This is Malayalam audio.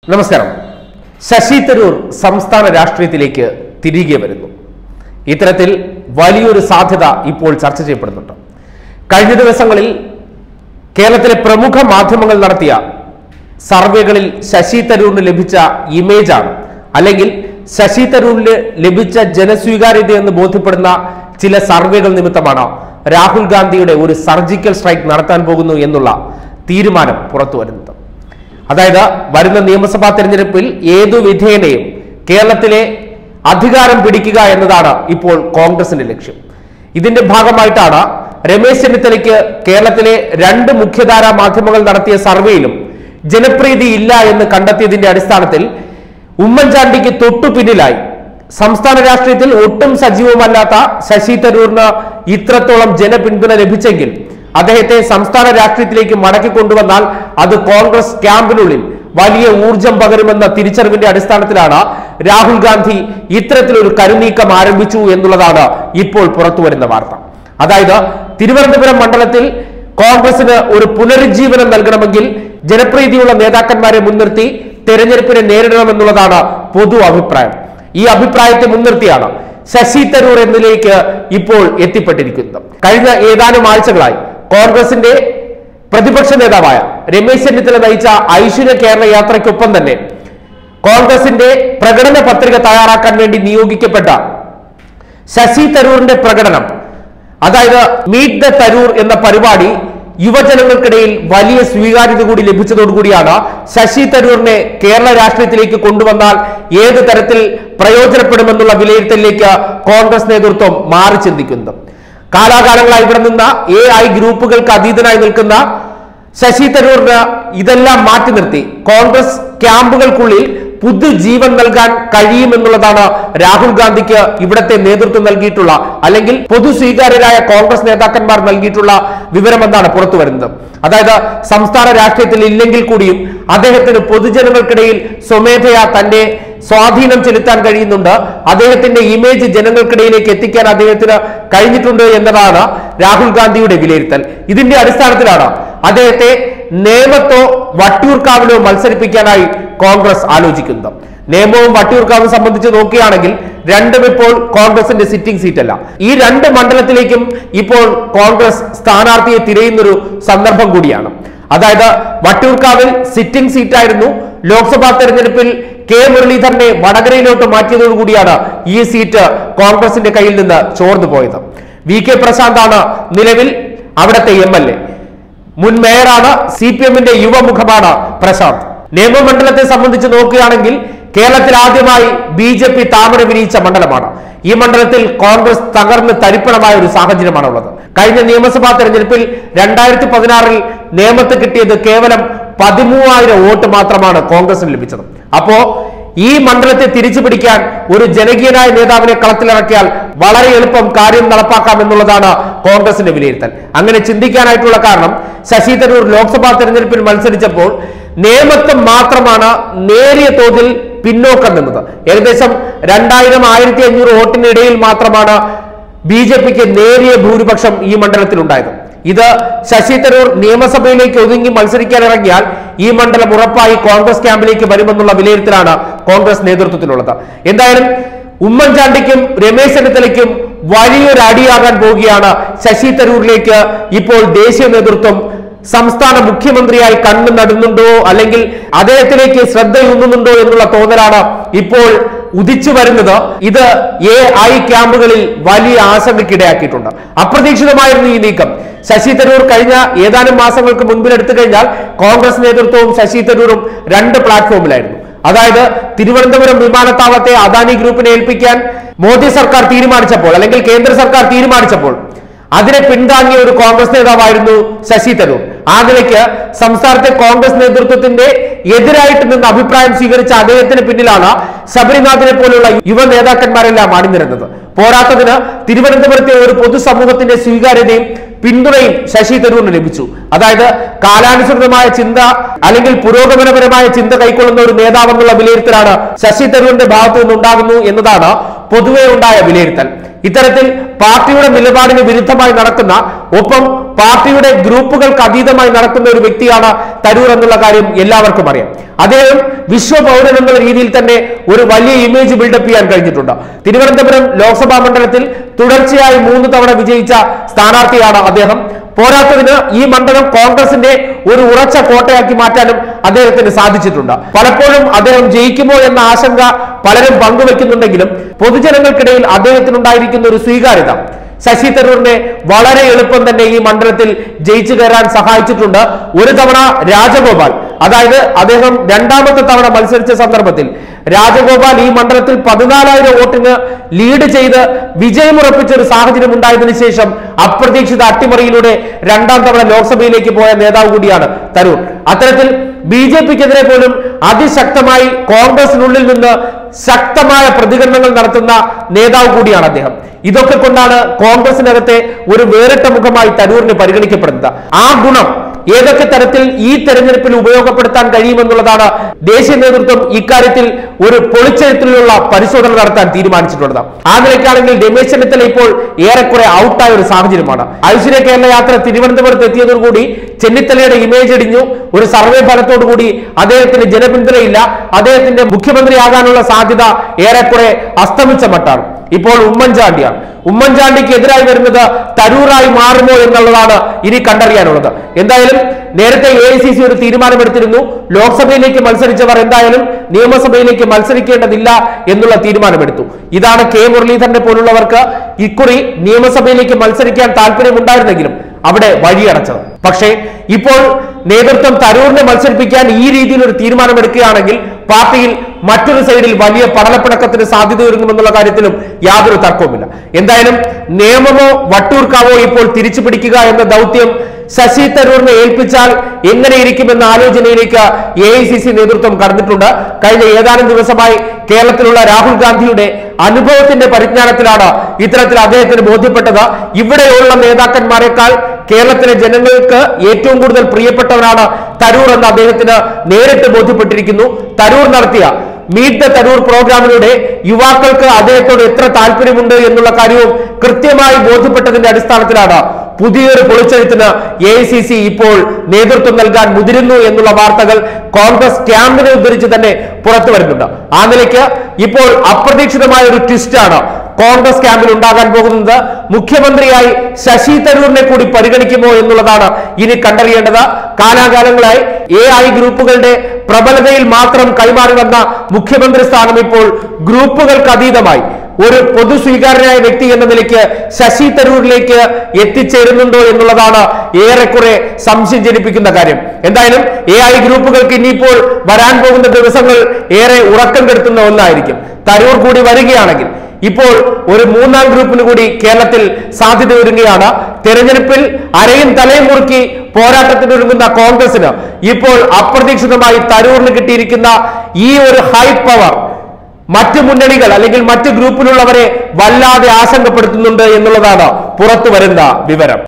നമസ്കാരം ശശി തരൂർ സംസ്ഥാന രാഷ്ട്രീയത്തിലേക്ക് തിരികെ വരുന്നു ഇത്തരത്തിൽ വലിയൊരു സാധ്യത ഇപ്പോൾ ചർച്ച ചെയ്യപ്പെടുന്നുണ്ട് കഴിഞ്ഞ ദിവസങ്ങളിൽ കേരളത്തിലെ പ്രമുഖ മാധ്യമങ്ങൾ നടത്തിയ സർവേകളിൽ ശശി തരൂരിന് ലഭിച്ച ഇമേജാണ് അല്ലെങ്കിൽ ശശി തരൂരിന് ലഭിച്ച ജനസ്വീകാര്യത എന്ന് ബോധ്യപ്പെടുന്ന ചില സർവേകൾ നിമിത്തമാണ് രാഹുൽ ഗാന്ധിയുടെ ഒരു സർജിക്കൽ സ്ട്രൈക്ക് നടത്താൻ പോകുന്നു എന്നുള്ള തീരുമാനം പുറത്തു വരുന്നത് അതായത് വരുന്ന നിയമസഭാ തെരഞ്ഞെടുപ്പിൽ ഏതു വിധേയനെയും കേരളത്തിലെ അധികാരം പിടിക്കുക എന്നതാണ് ഇപ്പോൾ കോൺഗ്രസിന്റെ ലക്ഷ്യം ഇതിന്റെ ഭാഗമായിട്ടാണ് രമേശ് ചെന്നിത്തലയ്ക്ക് കേരളത്തിലെ രണ്ട് മുഖ്യധാര മാധ്യമങ്ങൾ നടത്തിയ സർവേയിലും ജനപ്രീതി ഇല്ല എന്ന് കണ്ടെത്തിയതിന്റെ അടിസ്ഥാനത്തിൽ ഉമ്മൻചാണ്ടിക്ക് തൊട്ടു പിന്നിലായി സംസ്ഥാന രാഷ്ട്രീയത്തിൽ ഒട്ടും സജീവമല്ലാത്ത ശശി തരൂരിന് ഇത്രത്തോളം ജനപിന്തുണ ലഭിച്ചെങ്കിൽ അദ്ദേഹത്തെ സംസ്ഥാന രാഷ്ട്രീയത്തിലേക്ക് മടക്കി കൊണ്ടുവന്നാൽ അത് കോൺഗ്രസ് ക്യാമ്പിനുള്ളിൽ വലിയ ഊർജം പകരുമെന്ന തിരിച്ചറിവിന്റെ അടിസ്ഥാനത്തിലാണ് രാഹുൽ ഗാന്ധി ഇത്തരത്തിലൊരു കരുനീക്കം ആരംഭിച്ചു എന്നുള്ളതാണ് ഇപ്പോൾ പുറത്തു വരുന്ന വാർത്ത അതായത് തിരുവനന്തപുരം മണ്ഡലത്തിൽ കോൺഗ്രസിന് ഒരു പുനരുജ്ജീവനം നൽകണമെങ്കിൽ ജനപ്രീതിയുള്ള നേതാക്കന്മാരെ മുൻനിർത്തി തെരഞ്ഞെടുപ്പിനെ നേരിടണമെന്നുള്ളതാണ് പൊതു അഭിപ്രായം ഈ അഭിപ്രായത്തെ മുൻനിർത്തിയാണ് ശശി തരൂർ എന്നതിലേക്ക് ഇപ്പോൾ എത്തിപ്പെട്ടിരിക്കുന്നത് കഴിഞ്ഞ ഏതാനും ആഴ്ചകളായി കോൺഗ്രസിന്റെ പ്രതിപക്ഷ നേതാവായ രമേശ് ചെന്നിത്തല നയിച്ച ഐശ്വര്യ കേരള യാത്രയ്ക്കൊപ്പം തന്നെ കോൺഗ്രസിന്റെ പ്രകടന പത്രിക തയ്യാറാക്കാൻ വേണ്ടി നിയോഗിക്കപ്പെട്ട ശശി തരൂറിന്റെ പ്രകടനം അതായത് മീറ്റ് ദ തരൂർ എന്ന പരിപാടി യുവജനങ്ങൾക്കിടയിൽ വലിയ സ്വീകാര്യത കൂടി ലഭിച്ചതോടുകൂടിയാണ് ശശി തരൂറിനെ കേരള രാഷ്ട്രീയത്തിലേക്ക് കൊണ്ടുവന്നാൽ ഏത് തരത്തിൽ പ്രയോജനപ്പെടുമെന്നുള്ള വിലയിരുത്തലിലേക്ക് കോൺഗ്രസ് നേതൃത്വം മാറി ചിന്തിക്കുന്നത് കാലാകാലങ്ങളായി ഇവിടെ നിന്ന എ ഐ ഗ്രൂപ്പുകൾക്ക് അതീതനായി നിൽക്കുന്ന ശശി തരൂറിന് ഇതെല്ലാം മാറ്റി നിർത്തി കോൺഗ്രസ് ക്യാമ്പുകൾക്കുള്ളിൽ പുതുജീവൻ നൽകാൻ കഴിയുമെന്നുള്ളതാണ് രാഹുൽ ഗാന്ധിക്ക് ഇവിടത്തെ നേതൃത്വം നൽകിയിട്ടുള്ള അല്ലെങ്കിൽ പൊതു സ്വീകാര്യരായ കോൺഗ്രസ് നേതാക്കന്മാർ നൽകിയിട്ടുള്ള വിവരമെന്നാണ് പുറത്തു വരുന്നത് അതായത് സംസ്ഥാന രാഷ്ട്രീയത്തിൽ ഇല്ലെങ്കിൽ കൂടിയും അദ്ദേഹത്തിന് പൊതുജനങ്ങൾക്കിടയിൽ സ്വമേധയാ തന്റെ സ്വാധീനം ചെലുത്താൻ കഴിയുന്നുണ്ട് അദ്ദേഹത്തിന്റെ ഇമേജ് ജനങ്ങൾക്കിടയിലേക്ക് എത്തിക്കാൻ അദ്ദേഹത്തിന് കഴിഞ്ഞിട്ടുണ്ട് എന്നതാണ് രാഹുൽ ഗാന്ധിയുടെ വിലയിരുത്തൽ ഇതിന്റെ അടിസ്ഥാനത്തിലാണ് അദ്ദേഹത്തെ നേമത്തോ വട്ടിയൂർക്കാവിലോ മത്സരിപ്പിക്കാനായി കോൺഗ്രസ് ആലോചിക്കുന്നത് നേമവും വട്ടിയൂർക്കാവും സംബന്ധിച്ച് നോക്കുകയാണെങ്കിൽ രണ്ടും ഇപ്പോൾ കോൺഗ്രസിന്റെ സിറ്റിംഗ് സീറ്റല്ല ഈ രണ്ട് മണ്ഡലത്തിലേക്കും ഇപ്പോൾ കോൺഗ്രസ് സ്ഥാനാർത്ഥിയെ തിരയുന്നൊരു സന്ദർഭം കൂടിയാണ് അതായത് വട്ടിയൂർക്കാവിൽ സിറ്റിംഗ് സീറ്റായിരുന്നു ലോക്സഭാ തെരഞ്ഞെടുപ്പിൽ കെ മുരളീധരനെ വടകരയിലോട്ട് മാറ്റിയതോടുകൂടിയാണ് ഈ സീറ്റ് കോൺഗ്രസിന്റെ കയ്യിൽ നിന്ന് ചോർന്നു പോയത് വി കെ പ്രശാന്താണ് നിലവിൽ അവിടുത്തെ എം എൽ എ മുൻ മേയറാണ് സി പി എമ്മിന്റെ യുവമുഖമാണ് പ്രശാന്ത് നിയമമണ്ഡലത്തെ സംബന്ധിച്ച് നോക്കുകയാണെങ്കിൽ കേരളത്തിൽ ആദ്യമായി ബി ജെ പി താമര വിരിയിച്ച മണ്ഡലമാണ് ഈ മണ്ഡലത്തിൽ കോൺഗ്രസ് തകർന്ന് തരിപ്പണമായ ഒരു സാഹചര്യമാണ് ഉള്ളത് കഴിഞ്ഞ നിയമസഭാ തെരഞ്ഞെടുപ്പിൽ രണ്ടായിരത്തി പതിനാറിൽ നിയമത്ത് കിട്ടിയത് കേവലം പതിമൂവായിരം വോട്ട് മാത്രമാണ് കോൺഗ്രസിന് ലഭിച്ചത് അപ്പോ ഈ മണ്ഡലത്തെ തിരിച്ചു പിടിക്കാൻ ഒരു ജനകീയനായ നേതാവിനെ കളത്തിലിറക്കിയാൽ വളരെ എളുപ്പം കാര്യം നടപ്പാക്കാം എന്നുള്ളതാണ് കോൺഗ്രസിന്റെ വിലയിരുത്തൽ അങ്ങനെ ചിന്തിക്കാനായിട്ടുള്ള കാരണം ശശി തരൂർ ലോക്സഭാ തെരഞ്ഞെടുപ്പിൽ മത്സരിച്ചപ്പോൾ നേമത്വം മാത്രമാണ് നേരിയ തോതിൽ പിന്നോക്കം നിന്നത് ഏകദേശം രണ്ടായിരം ആയിരത്തി അഞ്ഞൂറ് വോട്ടിനിടയിൽ മാത്രമാണ് ബി ജെ പിക്ക് നേരിയ ഭൂരിപക്ഷം ഈ മണ്ഡലത്തിൽ ഉണ്ടായത് ഇത് ശശി തരൂർ നിയമസഭയിലേക്ക് ഒതുങ്ങി മത്സരിക്കാൻ ഇറങ്ങിയാൽ ഈ മണ്ഡലം ഉറപ്പായി കോൺഗ്രസ് ക്യാമ്പിലേക്ക് വരുമെന്നുള്ള വിലയിരുത്തലാണ് കോൺഗ്രസ് നേതൃത്വത്തിലുള്ളത് എന്തായാലും ഉമ്മൻചാണ്ടിക്കും രമേശ് ചെന്നിത്തലയ്ക്കും വലിയൊരു അടിയാകാൻ പോവുകയാണ് ശശി തരൂരിലേക്ക് ഇപ്പോൾ ദേശീയ നേതൃത്വം സംസ്ഥാന മുഖ്യമന്ത്രിയായി കണ്ണു നടുന്നുണ്ടോ അല്ലെങ്കിൽ അദ്ദേഹത്തിലേക്ക് ശ്രദ്ധയൂന്നുന്നുണ്ടോ എന്നുള്ള തോന്നലാണ് ഇപ്പോൾ ഉദിച്ചു വരുന്നത് ഇത് എ ഐ ക്യാമ്പുകളിൽ വലിയ ആശങ്കയ്ക്കിടയാക്കിയിട്ടുണ്ട് അപ്രതീക്ഷിതമായിരുന്നു ഈ നീക്കം ശശി തരൂർ കഴിഞ്ഞ ഏതാനും മാസങ്ങൾക്ക് മുൻപിൽ എടുത്തു കഴിഞ്ഞാൽ കോൺഗ്രസ് നേതൃത്വവും ശശി തരൂരും രണ്ട് പ്ലാറ്റ്ഫോമിലായിരുന്നു അതായത് തിരുവനന്തപുരം വിമാനത്താവളത്തെ അദാനി ഗ്രൂപ്പിനെ ഏൽപ്പിക്കാൻ മോദി സർക്കാർ തീരുമാനിച്ചപ്പോൾ അല്ലെങ്കിൽ കേന്ദ്ര സർക്കാർ തീരുമാനിച്ചപ്പോൾ അതിനെ പിന്താങ്ങിയ ഒരു കോൺഗ്രസ് നേതാവായിരുന്നു ശശി തരൂർ ആ നിലയ്ക്ക് സംസ്ഥാനത്തെ കോൺഗ്രസ് നേതൃത്വത്തിന്റെ എതിരായിട്ട് നിന്ന് അഭിപ്രായം സ്വീകരിച്ച അദ്ദേഹത്തിന് പിന്നിലാണ് ശബരിനാഥിനെ പോലുള്ള യുവ നേതാക്കന്മാരെല്ലാം അണിനിരുന്നത് പോരാത്തതിന് തിരുവനന്തപുരത്തെ ഒരു പൊതുസമൂഹത്തിന്റെ സ്വീകാര്യതയും പിന്തുണയും ശശി തരൂരിന് ലഭിച്ചു അതായത് കാലാനുസൃതമായ ചിന്ത അല്ലെങ്കിൽ പുരോഗമനപരമായ ചിന്ത കൈക്കൊള്ളുന്ന ഒരു നേതാവെന്നുള്ള വിലയിരുത്തലാണ് ശശി തരൂരിന്റെ ഭാഗത്തു നിന്നുണ്ടാകുന്നു എന്നതാണ് പൊതുവെ ഉണ്ടായ വിലയിരുത്തൽ ഇത്തരത്തിൽ പാർട്ടിയുടെ നിലപാടിന് വിരുദ്ധമായി നടക്കുന്ന ഒപ്പം പാർട്ടിയുടെ ഗ്രൂപ്പുകൾക്ക് അതീതമായി നടക്കുന്ന ഒരു വ്യക്തിയാണ് തരൂർ എന്നുള്ള കാര്യം എല്ലാവർക്കും അറിയാം അദ്ദേഹം വിശ്വപൗരൻ എന്നുള്ള രീതിയിൽ തന്നെ ഒരു വലിയ ഇമേജ് ബിൽഡപ്പ് ചെയ്യാൻ കഴിഞ്ഞിട്ടുണ്ട് തിരുവനന്തപുരം ലോക്സഭാ മണ്ഡലത്തിൽ തുടർച്ചയായി മൂന്ന് തവണ വിജയിച്ച സ്ഥാനാർത്ഥിയാണ് അദ്ദേഹം പോരാത്തതിന് ഈ മണ്ഡലം കോൺഗ്രസിന്റെ ഒരു ഉറച്ച കോട്ടയാക്കി മാറ്റാനും അദ്ദേഹത്തിന് സാധിച്ചിട്ടുണ്ട് പലപ്പോഴും അദ്ദേഹം ജയിക്കുമോ എന്ന ആശങ്ക പലരും പങ്കുവെക്കുന്നുണ്ടെങ്കിലും പൊതുജനങ്ങൾക്കിടയിൽ അദ്ദേഹത്തിനുണ്ടായിരിക്കുന്ന ഒരു സ്വീകാര്യത ശശി തരൂരിനെ വളരെ എളുപ്പം തന്നെ ഈ മണ്ഡലത്തിൽ ജയിച്ചു കയറാൻ സഹായിച്ചിട്ടുണ്ട് ഒരു തവണ രാജഗോപാൽ അതായത് അദ്ദേഹം രണ്ടാമത്തെ തവണ മത്സരിച്ച സന്ദർഭത്തിൽ രാജഗോപാൽ ഈ മണ്ഡലത്തിൽ പതിനാലായിരം വോട്ടിന് ലീഡ് ചെയ്ത് വിജയമുറപ്പിച്ച ഒരു സാഹചര്യം ഉണ്ടായതിനു ശേഷം അപ്രതീക്ഷിത അട്ടിമറിയിലൂടെ രണ്ടാം തവണ ലോക്സഭയിലേക്ക് പോയ നേതാവ് കൂടിയാണ് തരൂർ അത്തരത്തിൽ ബി ജെ പിക്കെതിരെ പോലും അതിശക്തമായി കോൺഗ്രസിനുള്ളിൽ നിന്ന് ശക്തമായ പ്രതികരണങ്ങൾ നടത്തുന്ന നേതാവ് കൂടിയാണ് അദ്ദേഹം ഇതൊക്കെ കൊണ്ടാണ് കോൺഗ്രസിനകത്തെ ഒരു വേറിട്ട മുഖമായി തരൂരിന് പരിഗണിക്കപ്പെടുന്നത് ആ ഗുണം ഏതൊക്കെ തരത്തിൽ ഈ തെരഞ്ഞെടുപ്പിൽ ഉപയോഗപ്പെടുത്താൻ കഴിയുമെന്നുള്ളതാണ് ദേശീയ നേതൃത്വം ഇക്കാര്യത്തിൽ ഒരു പൊളിച്ചെഴുത്തിലുള്ള പരിശോധന നടത്താൻ തീരുമാനിച്ചിട്ടുള്ളത് ആ നിലയ്ക്കാണെങ്കിൽ രമേശ് ചെന്നിത്തല ഇപ്പോൾ ഏറെക്കുറെ ഔട്ടായ ഒരു സാഹചര്യമാണ് ഐശ്വര്യ കേരള യാത്ര തിരുവനന്തപുരത്ത് എത്തിയതോടുകൂടി ചെന്നിത്തലയുടെ ഇമേജ് ഇടിഞ്ഞു ഒരു സർവേ ഫലത്തോടുകൂടി അദ്ദേഹത്തിന് ജനപിന്തുണയില്ല അദ്ദേഹത്തിന്റെ മുഖ്യമന്ത്രിയാകാനുള്ള സാധ്യത ഏറെക്കുറെ അസ്തമിച്ച മട്ടാണ് ഇപ്പോൾ ഉമ്മൻചാണ്ടിയാണ് ഉമ്മൻചാണ്ടിക്ക് എതിരായി വരുന്നത് തരൂറായി മാറുമോ എന്നുള്ളതാണ് ഇനി കണ്ടറിയാനുള്ളത് എന്തായാലും നേരത്തെ എ ഐ സി സി ഒരു തീരുമാനമെടുത്തിരുന്നു ലോക്സഭയിലേക്ക് മത്സരിച്ചവർ എന്തായാലും നിയമസഭയിലേക്ക് മത്സരിക്കേണ്ടതില്ല എന്നുള്ള തീരുമാനമെടുത്തു ഇതാണ് കെ മുരളീധരനെ പോലുള്ളവർക്ക് ഇക്കുറി നിയമസഭയിലേക്ക് മത്സരിക്കാൻ താല്പര്യമുണ്ടായിരുന്നെങ്കിലും അവിടെ വഴിയടച്ചത് പക്ഷേ ഇപ്പോൾ നേതൃത്വം തരൂരിനെ മത്സരിപ്പിക്കാൻ ഈ രീതിയിൽ ഒരു തീരുമാനമെടുക്കുകയാണെങ്കിൽ പാർട്ടിയിൽ മറ്റൊരു സൈഡിൽ വലിയ പടലപ്പിണക്കത്തിന് സാധ്യത ഒരുങ്ങുമെന്നുള്ള കാര്യത്തിലും യാതൊരു തർക്കവുമില്ല എന്തായാലും നിയമമോ വട്ടൂർക്കാവോ ഇപ്പോൾ തിരിച്ചു പിടിക്കുക എന്ന ദൗത്യം ശശി തരൂരിനെ ഏൽപ്പിച്ചാൽ എങ്ങനെയിരിക്കുമെന്ന ആലോചനയിലേക്ക് എ ഐ സി സി നേതൃത്വം കടന്നിട്ടുണ്ട് കഴിഞ്ഞ ഏതാനും ദിവസമായി കേരളത്തിലുള്ള രാഹുൽ ഗാന്ധിയുടെ അനുഭവത്തിന്റെ പരിജ്ഞാനത്തിലാണ് ഇത്തരത്തിൽ അദ്ദേഹത്തിന് ബോധ്യപ്പെട്ടത് ഇവിടെയുള്ള നേതാക്കന്മാരെക്കാൾ കേരളത്തിലെ ജനങ്ങൾക്ക് ഏറ്റവും കൂടുതൽ പ്രിയപ്പെട്ടവരാണ് തരൂർ എന്ന് അദ്ദേഹത്തിന് നേരിട്ട് ബോധ്യപ്പെട്ടിരിക്കുന്നു തരൂർ നടത്തിയ മീറ്റ് ദ തരൂർ പ്രോഗ്രാമിലൂടെ യുവാക്കൾക്ക് അദ്ദേഹത്തോട് എത്ര താല്പര്യമുണ്ട് എന്നുള്ള കാര്യവും കൃത്യമായി ബോധ്യപ്പെട്ടതിന്റെ അടിസ്ഥാനത്തിലാണ് പുതിയൊരു പൊളിച്ചെഴുത്തിന് എ ഇപ്പോൾ നേതൃത്വം നൽകാൻ മുതിരുന്നു എന്നുള്ള വാർത്തകൾ കോൺഗ്രസ് ക്യാമ്പിനെ ഉദ്ധരിച്ച് തന്നെ പുറത്തു വരുന്നുണ്ട് ആ നിലയ്ക്ക് ഇപ്പോൾ അപ്രതീക്ഷിതമായ ഒരു ട്വിസ്റ്റാണ് കോൺഗ്രസ് ക്യാമ്പിൽ ഉണ്ടാകാൻ പോകുന്നത് മുഖ്യമന്ത്രിയായി ശശി തരൂരിനെ കൂടി പരിഗണിക്കുമോ എന്നുള്ളതാണ് ഇനി കണ്ടറിയേണ്ടത് കാലാകാലങ്ങളായി എ ഐ ഗ്രൂപ്പുകളുടെ പ്രബലതയിൽ മാത്രം കൈമാറി വന്ന മുഖ്യമന്ത്രി സ്ഥാനം ഇപ്പോൾ ഗ്രൂപ്പുകൾക്ക് അതീതമായി ഒരു പൊതു സ്വീകാര്യനായ വ്യക്തി എന്ന നിലയ്ക്ക് ശശി തരൂരിലേക്ക് എത്തിച്ചേരുന്നുണ്ടോ എന്നുള്ളതാണ് ഏറെക്കുറെ സംശയം ജനിപ്പിക്കുന്ന കാര്യം എന്തായാലും എ ഐ ഗ്രൂപ്പുകൾക്ക് ഇനിയിപ്പോൾ വരാൻ പോകുന്ന ദിവസങ്ങൾ ഏറെ ഉറക്കം കെടുത്തുന്ന ഒന്നായിരിക്കും തരൂർ കൂടി വരികയാണെങ്കിൽ ഇപ്പോൾ ഒരു മൂന്നാം ഗ്രൂപ്പിന് കൂടി കേരളത്തിൽ സാധ്യത ഒരുങ്ങുകയാണ് തെരഞ്ഞെടുപ്പിൽ അരയും തലയും മുറുക്കി പോരാട്ടത്തിനൊരുങ്ങുന്ന കോൺഗ്രസിന് ഇപ്പോൾ അപ്രതീക്ഷിതമായി തരൂറിന് കിട്ടിയിരിക്കുന്ന ഈ ഒരു ഹൈ പവർ മറ്റു മുന്നണികൾ അല്ലെങ്കിൽ മറ്റു ഗ്രൂപ്പിലുള്ളവരെ വല്ലാതെ ആശങ്കപ്പെടുത്തുന്നുണ്ട് എന്നുള്ളതാണ് പുറത്തു വരുന്ന വിവരം